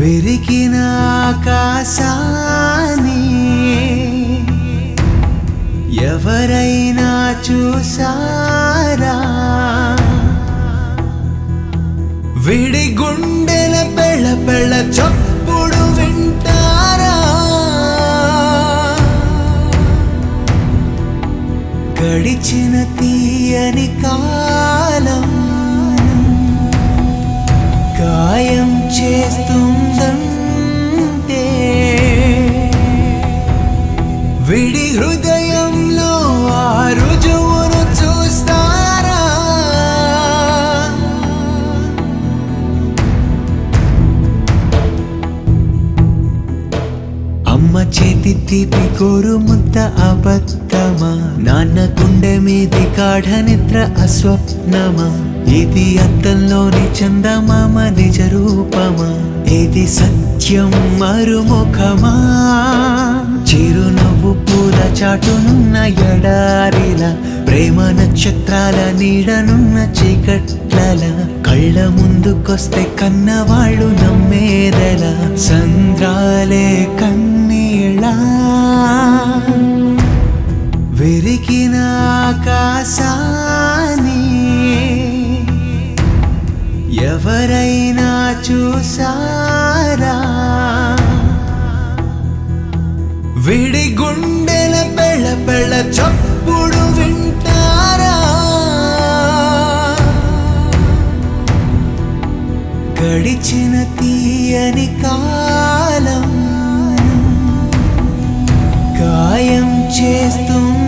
విరిగిన ఆకాశాన్ని ఎవరైనా చూసారా విడి గుండెల పెళ్ళ పెళ్ళ చప్పుడు వింటారా గడిచిన తీయని కాలం గాయం చేస్తుందంటే విడి హృదయంలో ఆ రుజువును చూస్తారా అమ్మ చేతి తీపి కోరు ముద్ద అబద్ధమా నాన్న గుండె మీది గాఢ నిద్ర అస్వప్నమా ఇది అద్దంలోని చందమామ నిజ రూపమా ఇది సత్యం మరుముఖమా చిరునవ్వు పూల చాటునున్న ఎడారిలా ప్రేమ నక్షత్రాల నీడనున్న చీకట్లల కళ్ళ ముందుకొస్తే కన్నవాళ్ళు నమ్మేదెలా సంద్రాలే కన్నీళ్ళ విరిగిన ఆకాశాన్ని ఎవరైనా చూసారా విడి గుండెల పెళ్ళ పెళ్ళ చప్పుడు వింటారా గడిచిన తీయని కాలం గాయం చేస్తుంది